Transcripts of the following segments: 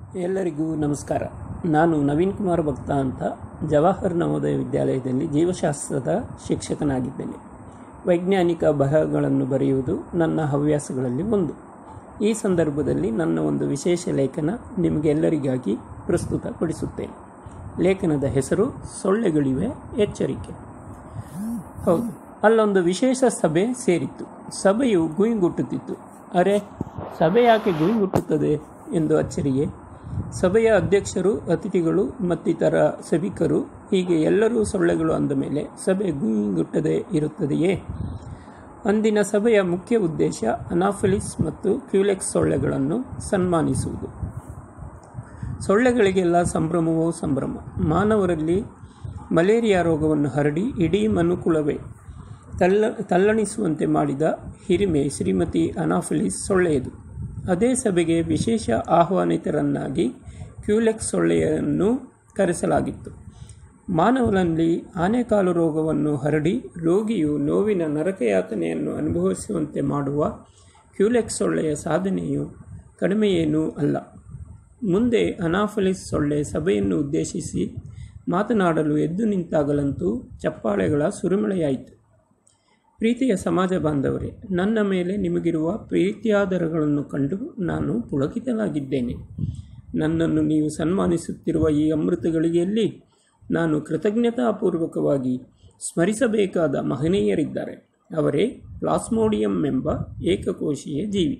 ಎಲ್ಲರಿಗೂ ನಮಸ್ಕಾರ ನಾನು ನವೀನ್ ಕುಮಾರ್ ಭಕ್ತ ಅಂತ ಜವಾಹರ್ ನವೋದಯ ವಿದ್ಯಾಲಯದಲ್ಲಿ ಜೀವಶಾಸ್ತ್ರದ ಶಿಕ್ಷಕನಾಗಿದ್ದೇನೆ ವೈಜ್ಞಾನಿಕ ಬರಹಗಳನ್ನು ಬರೆಯುವುದು ನನ್ನ ಹವ್ಯಾಸಗಳಲ್ಲಿ ಒಂದು ಈ ಸಂದರ್ಭದಲ್ಲಿ ನನ್ನ ಒಂದು ವಿಶೇಷ ಲೇಖನ ನಿಮಗೆಲ್ಲರಿಗಾಗಿ ಪ್ರಸ್ತುತಪಡಿಸುತ್ತೇನೆ ಲೇಖನದ ಹೆಸರು ಸೊಳ್ಳೆಗಳಿವೆ ಎಚ್ಚರಿಕೆ ಹೌದು ಅಲ್ಲೊಂದು ವಿಶೇಷ ಸಭೆ ಸೇರಿತ್ತು ಸಭೆಯು ಗುಯಿಂಗುಟ್ಟುತ್ತಿತ್ತು ಅರೆ ಸಭೆ ಯಾಕೆ ಗುಯಿಂಗುಟ್ಟುತ್ತದೆ ಎಂದು ಅಚ್ಚರಿಗೆ ಸಭೆಯ ಅಧ್ಯಕ್ಷರು ಅತಿಥಿಗಳು ಮತ್ತಿತರ ಸಭಿಕರು ಹೀಗೆ ಎಲ್ಲರೂ ಸೊಳ್ಳೆಗಳು ಅಂದ ಮೇಲೆ ಸಭೆ ಗುಯಿಂಗುಟ್ಟದೇ ಇರುತ್ತದೆಯೇ ಅಂದಿನ ಸಭೆಯ ಮುಖ್ಯ ಉದ್ದೇಶ ಅನಾಫಿಲಿಸ್ ಮತ್ತು ಕ್ಯೂಲೆಕ್ಸ್ ಸೊಳ್ಳೆಗಳನ್ನು ಸನ್ಮಾನಿಸುವುದು ಸೊಳ್ಳೆಗಳಿಗೆಲ್ಲ ಸಂಭ್ರಮವೋ ಸಂಭ್ರಮ ಮಾನವರಲ್ಲಿ ಮಲೇರಿಯಾ ರೋಗವನ್ನು ಹರಡಿ ಇಡೀ ಮನುಕುಲವೇ ತಲ್ಲ ತಲ್ಲಣಿಸುವಂತೆ ಮಾಡಿದ ಹಿರಿಮೆ ಶ್ರೀಮತಿ ಅನಾಫಿಲಿಸ್ ಸೊಳ್ಳೆಯದು ಅದೇ ಸಭೆಗೆ ವಿಶೇಷ ಆಹ್ವಾನಿತರನ್ನಾಗಿ ಕ್ಯೂಲೆಕ್ಸ್ ಸೊಳ್ಳೆಯನ್ನು ಕರೆಸಲಾಗಿತ್ತು ಮಾನವನಲ್ಲಿ ಆನೆಕಾಲು ರೋಗವನ್ನು ಹರಡಿ ರೋಗಿಯು ನೋವಿನ ನರಕಯಾತನೆಯನ್ನು ಅನುಭವಿಸುವಂತೆ ಮಾಡುವ ಕ್ಯೂಲೆಕ್ಸ್ ಸೊಳ್ಳೆಯ ಸಾಧನೆಯು ಕಡಿಮೆಯೇನೂ ಅಲ್ಲ ಮುಂದೆ ಅನಾಫಲಿಸ್ ಸೊಳ್ಳೆ ಸಭೆಯನ್ನು ಉದ್ದೇಶಿಸಿ ಮಾತನಾಡಲು ಎದ್ದು ನಿಂತಾಗಲಂತೂ ಚಪ್ಪಾಳೆಗಳ ಸುರಿಮಳೆಯಾಯಿತು ಪ್ರೀತಿಯ ಸಮಾಜ ಬಾಂಧವರೇ ನನ್ನ ಮೇಲೆ ನಿಮಗಿರುವ ಪ್ರೀತಿಯಾದರಗಳನ್ನು ಕಂಡು ನಾನು ಪುಳಕಿತನಾಗಿದ್ದೇನೆ ನನ್ನನ್ನು ನೀವು ಸನ್ಮಾನಿಸುತ್ತಿರುವ ಈ ಅಮೃತಗಳಿಗೆಯಲ್ಲಿ ನಾನು ಕೃತಜ್ಞತಾಪೂರ್ವಕವಾಗಿ ಸ್ಮರಿಸಬೇಕಾದ ಮಹನೀಯರಿದ್ದಾರೆ ಅವರೇ ಪ್ಲಾಸ್ಮೋಡಿಯಂ ಎಂಬ ಏಕಕೋಶೀಯ ಜೀವಿ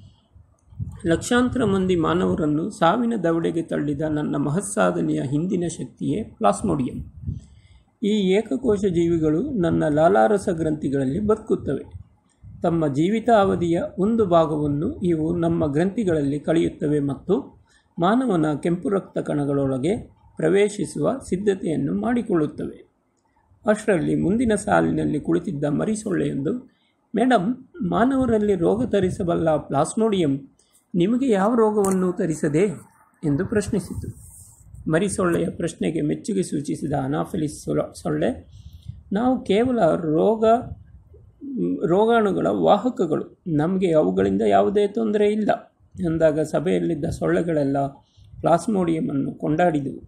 ಲಕ್ಷಾಂತರ ಮಂದಿ ಮಾನವರನ್ನು ಸಾವಿನ ದವಡೆಗೆ ತಳ್ಳಿದ ನನ್ನ ಮಹತ್ಸಾಧನೆಯ ಹಿಂದಿನ ಶಕ್ತಿಯೇ ಪ್ಲಾಸ್ಮೋಡಿಯಂ ಈ ಏಕಕೋಶ ಜೀವಿಗಳು ನನ್ನ ಲಾಲಾರಸ ಗ್ರಂಥಿಗಳಲ್ಲಿ ಬದುಕುತ್ತವೆ ತಮ್ಮ ಜೀವಿತಾವಧಿಯ ಒಂದು ಭಾಗವನ್ನು ಇವು ನಮ್ಮ ಗ್ರಂಥಿಗಳಲ್ಲಿ ಕಳೆಯುತ್ತವೆ ಮತ್ತು ಮಾನವನ ಕೆಂಪು ರಕ್ತ ಕಣಗಳೊಳಗೆ ಪ್ರವೇಶಿಸುವ ಸಿದ್ಧತೆಯನ್ನು ಮಾಡಿಕೊಳ್ಳುತ್ತವೆ ಅಷ್ಟರಲ್ಲಿ ಮುಂದಿನ ಸಾಲಿನಲ್ಲಿ ಕುಳಿತಿದ್ದ ಮರಿಸೊಳ್ಳೆಯೊಂದು ಮೇಡಮ್ ಮಾನವರಲ್ಲಿ ರೋಗ ತರಿಸಬಲ್ಲ ಪ್ಲಾಸ್ಮೋಡಿಯಂ ನಿಮಗೆ ಯಾವ ರೋಗವನ್ನು ತರಿಸದೆ ಎಂದು ಪ್ರಶ್ನಿಸಿತು ಮರಿಸೊಳ್ಳೆಯ ಪ್ರಶ್ನೆಗೆ ಮೆಚ್ಚುಗೆ ಸೂಚಿಸಿದ ಅನಾಫಿಲಿಸ್ ಸೊಳ್ಳೆ ನಾವು ಕೇವಲ ರೋಗ ರೋಗಾಣುಗಳ ವಾಹಕಗಳು ನಮಗೆ ಅವುಗಳಿಂದ ಯಾವುದೇ ತೊಂದರೆ ಇಲ್ಲ ಎಂದಾಗ ಸಭೆಯಲ್ಲಿದ್ದ ಸೊಳ್ಳೆಗಳೆಲ್ಲ ಪ್ಲಾಸ್ಮೋಡಿಯಮನ್ನು ಕೊಂಡಾಡಿದವು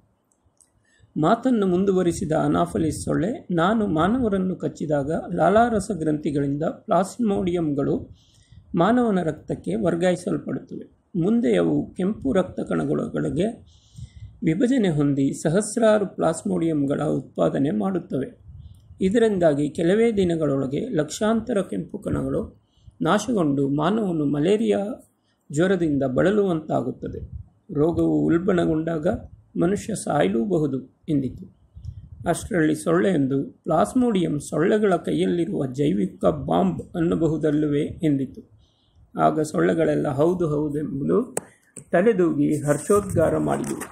ಮಾತನ್ನು ಮುಂದುವರಿಸಿದ ಅನಾಫಲಿಸ್ ಸೊಳ್ಳೆ ನಾನು ಮಾನವರನ್ನು ಕಚ್ಚಿದಾಗ ಲಾಲಾರಸ ಗ್ರಂಥಿಗಳಿಂದ ಪ್ಲಾಸ್ಮೋಡಿಯಂಗಳು ಮಾನವನ ರಕ್ತಕ್ಕೆ ವರ್ಗಾಯಿಸಲ್ಪಡುತ್ತವೆ ಮುಂದೆ ಅವು ಕೆಂಪು ರಕ್ತ ಕಣಗಳೊಳಗೆ ವಿಭಜನೆ ಹೊಂದಿ ಸಹಸ್ರಾರು ಪ್ಲಾಸ್ಮೋಡಿಯಂಗಳ ಉತ್ಪಾದನೆ ಮಾಡುತ್ತವೆ ಇದರಿಂದಾಗಿ ಕೆಲವೇ ದಿನಗಳೊಳಗೆ ಲಕ್ಷಾಂತರ ಕೆಂಪು ಕಣಗಳು ನಾಶಗೊಂಡು ಮಾನವನು ಮಲೇರಿಯಾ ಜ್ವರದಿಂದ ಬಳಲುವಂತಾಗುತ್ತದೆ ರೋಗವು ಉಲ್ಬಣಗೊಂಡಾಗ ಮನುಷ್ಯ ಸಾಯಲೂಬಹುದು ಎಂದಿತು ಅಷ್ಟರಲ್ಲಿ ಸೊಳ್ಳೆಯೊಂದು ಪ್ಲಾಸ್ಮೋಡಿಯಂ ಸೊಳ್ಳೆಗಳ ಕೈಯಲ್ಲಿರುವ ಜೈವಿಕ ಬಾಂಬ್ ಅನ್ನಬಹುದಲ್ಲವೇ ಎಂದಿತು ಆಗ ಸೊಳ್ಳೆಗಳೆಲ್ಲ ಹೌದು ಹೌದೆಂಬುದು ತಲೆದೂಗಿ ಹರ್ಷೋದ್ಗಾರ ಮಾಡಿದವು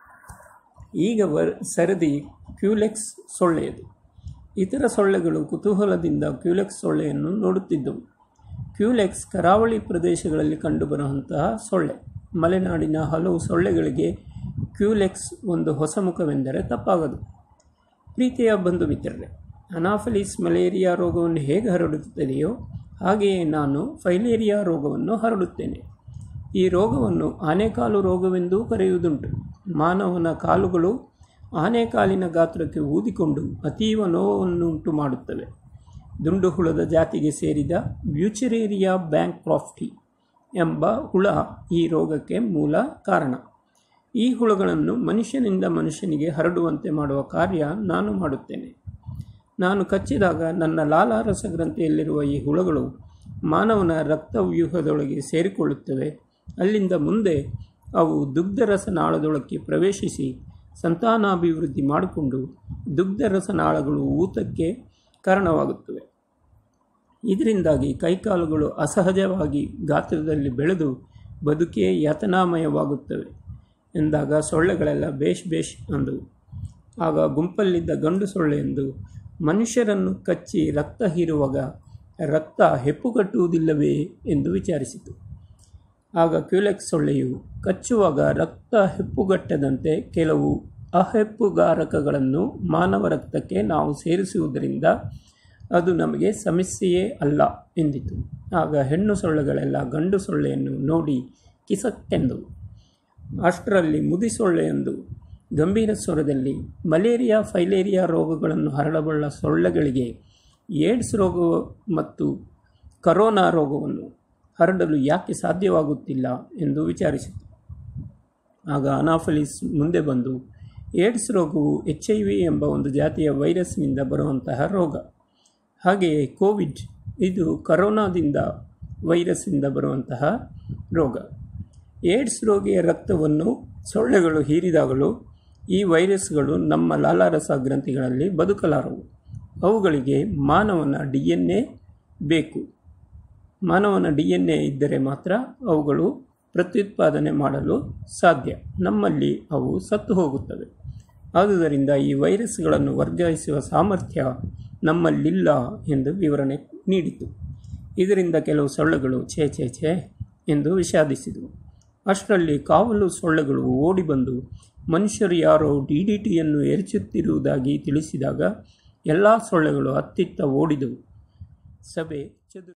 ಈಗ ವರ್ ಸರದಿ ಕ್ಯೂಲೆಕ್ಸ್ ಸೊಳ್ಳೆಯದು ಇತರ ಸೊಳ್ಳೆಗಳು ಕುತೂಹಲದಿಂದ ಕ್ಯೂಲೆಕ್ಸ್ ಸೊಳ್ಳೆಯನ್ನು ನೋಡುತ್ತಿದ್ದವು ಕ್ಯೂಲೆಕ್ಸ್ ಕರಾವಳಿ ಪ್ರದೇಶಗಳಲ್ಲಿ ಕಂಡುಬರುವಂತಹ ಸೊಳ್ಳೆ ಮಲೆನಾಡಿನ ಹಲವು ಸೊಳ್ಳೆಗಳಿಗೆ ಕ್ಯೂಲೆಕ್ಸ್ ಒಂದು ಹೊಸ ಮುಖವೆಂದರೆ ತಪ್ಪಾಗದು ಪ್ರೀತಿಯ ಬಂಧು ಮಿತ್ರರೇ ಅನಾಫಲಿಸ್ ಮಲೇರಿಯಾ ರೋಗವನ್ನು ಹೇಗೆ ಹರಡುತ್ತದೆಯೋ ಹಾಗೆಯೇ ನಾನು ಫೈಲೇರಿಯಾ ರೋಗವನ್ನು ಹರಡುತ್ತೇನೆ ಈ ರೋಗವನ್ನು ಆನೆಕಾಲು ರೋಗವೆಂದೂ ಕರೆಯುವುದುಂಟು ಮಾನವನ ಕಾಲುಗಳು ಆನೆಕಾಲಿನ ಗಾತ್ರಕ್ಕೆ ಊದಿಕೊಂಡು ಅತೀವ ನೋವನ್ನುಂಟು ಮಾಡುತ್ತವೆ ದುಂಡು ಹುಳದ ಜಾತಿಗೆ ಸೇರಿದ ವ್ಯೂಚರೇರಿಯಾ ಬ್ಯಾಂಕ್ ಕ್ರಾಫ್ಟಿ ಎಂಬ ಹುಳ ಈ ರೋಗಕ್ಕೆ ಮೂಲ ಕಾರಣ ಈ ಹುಳುಗಳನ್ನು ಮನುಷ್ಯನಿಂದ ಮನುಷ್ಯನಿಗೆ ಹರಡುವಂತೆ ಮಾಡುವ ಕಾರ್ಯ ನಾನು ಮಾಡುತ್ತೇನೆ ನಾನು ಕಚ್ಚಿದಾಗ ನನ್ನ ಲಾಲಾರಸ ಗ್ರಂಥಿಯಲ್ಲಿರುವ ಈ ಹುಳುಗಳು ಮಾನವನ ರಕ್ತವ್ಯೂಹದೊಳಗೆ ಸೇರಿಕೊಳ್ಳುತ್ತವೆ ಅಲ್ಲಿಂದ ಮುಂದೆ ಅವು ದುಗ್ಧರಸನಾಳದೊಳಕ್ಕೆ ಪ್ರವೇಶಿಸಿ ಸಂತಾನಾಭಿವೃದ್ಧಿ ಮಾಡಿಕೊಂಡು ದುಗ್ಧರಸನಾಳಗಳು ಊತಕ್ಕೆ ಕಾರಣವಾಗುತ್ತವೆ ಇದರಿಂದಾಗಿ ಕೈಕಾಲುಗಳು ಅಸಹಜವಾಗಿ ಗಾತ್ರದಲ್ಲಿ ಬೆಳೆದು ಬದುಕೇ ಯಾತನಾಮಯವಾಗುತ್ತವೆ ಎಂದಾಗ ಸೊಳ್ಳೆಗಳೆಲ್ಲ ಬೇಷ್ ಬೇಷ್ ಅಂದವು ಆಗ ಗುಂಪಲ್ಲಿದ್ದ ಗಂಡು ಸೊಳ್ಳೆಯೆಂದು ಮನುಷ್ಯರನ್ನು ಕಚ್ಚಿ ರಕ್ತ ಹೀರುವಾಗ ರಕ್ತ ಹೆಪ್ಪುಗಟ್ಟುವುದಿಲ್ಲವೇ ಎಂದು ವಿಚಾರಿಸಿತು ಆಗ ಕ್ಯೂಲೆಕ್ಸ್ ಸೊಳ್ಳೆಯು ಕಚ್ಚುವಾಗ ರಕ್ತ ಹೆಪ್ಪುಗಟ್ಟದಂತೆ ಕೆಲವು ಅಹೆಪ್ಪುಗಾರಕಗಳನ್ನು ಮಾನವ ರಕ್ತಕ್ಕೆ ನಾವು ಸೇರಿಸುವುದರಿಂದ ಅದು ನಮಗೆ ಸಮಸ್ಯೆಯೇ ಅಲ್ಲ ಎಂದಿತು ಆಗ ಹೆಣ್ಣು ಸೊಳ್ಳೆಗಳೆಲ್ಲ ಗಂಡು ಸೊಳ್ಳೆಯನ್ನು ನೋಡಿ ಕಿಸಕ್ಕೆಂದವು ಅಷ್ಟರಲ್ಲಿ ಮುದಿಸೊಳ್ಳೆಯೊಂದು ಗಂಭೀರ ಸ್ವರದಲ್ಲಿ ಮಲೇರಿಯಾ ಫೈಲೇರಿಯಾ ರೋಗಗಳನ್ನು ಹರಡಬಲ್ಲ ಸೊಳ್ಳೆಗಳಿಗೆ ಏಡ್ಸ್ ರೋಗ ಮತ್ತು ಕರೋನಾ ರೋಗವನ್ನು ಹರಡಲು ಯಾಕೆ ಸಾಧ್ಯವಾಗುತ್ತಿಲ್ಲ ಎಂದು ವಿಚಾರಿಸಿತು ಆಗ ಅನಾಫಲಿಸ್ ಮುಂದೆ ಬಂದು ಏಡ್ಸ್ ರೋಗವು ಎಚ್ ಐ ವಿ ಎಂಬ ಒಂದು ಜಾತಿಯ ವೈರಸ್ನಿಂದ ಬರುವಂತಹ ರೋಗ ಹಾಗೆಯೇ ಕೋವಿಡ್ ಇದು ಕರೋನಾದಿಂದ ವೈರಸ್ಸಿಂದ ಬರುವಂತಹ ರೋಗ ಏಡ್ಸ್ ರೋಗಿಯ ರಕ್ತವನ್ನು ಸೊಳ್ಳೆಗಳು ಹೀರಿದಾಗಲೂ ಈ ವೈರಸ್ಗಳು ನಮ್ಮ ಲಾಲಾರಸ ಗ್ರಂಥಿಗಳಲ್ಲಿ ಬದುಕಲಾರವು ಅವುಗಳಿಗೆ ಮಾನವನ ಡಿ ಎನ್ ಎ ಬೇಕು ಮಾನವನ ಡಿ ಎನ್ ಎ ಇದ್ದರೆ ಮಾತ್ರ ಅವುಗಳು ಪ್ರತ್ಯುತ್ಪಾದನೆ ಮಾಡಲು ಸಾಧ್ಯ ನಮ್ಮಲ್ಲಿ ಅವು ಸತ್ತು ಹೋಗುತ್ತವೆ ಆದುದರಿಂದ ಈ ವೈರಸ್ಗಳನ್ನು ವರ್ಗಾಯಿಸುವ ಸಾಮರ್ಥ್ಯ ನಮ್ಮಲ್ಲಿಲ್ಲ ಎಂದು ವಿವರಣೆ ನೀಡಿತು ಇದರಿಂದ ಕೆಲವು ಸೊಳ್ಳೆಗಳು ಛೇ ಛೇ ಛೇ ಎಂದು ವಿಷಾದಿಸಿದವು ಅಷ್ಟರಲ್ಲಿ ಕಾವಲು ಸೊಳ್ಳೆಗಳು ಓಡಿ ಬಂದು ಮನುಷ್ಯರು ಯಾರೋ ಡಿ ಡಿ ಟಿಯನ್ನು ಎರಚುತ್ತಿರುವುದಾಗಿ ತಿಳಿಸಿದಾಗ ಎಲ್ಲ ಸೊಳ್ಳೆಗಳು ಅತ್ತಿತ್ತ ಓಡಿದವು ಸಭೆ ಚದುರಿ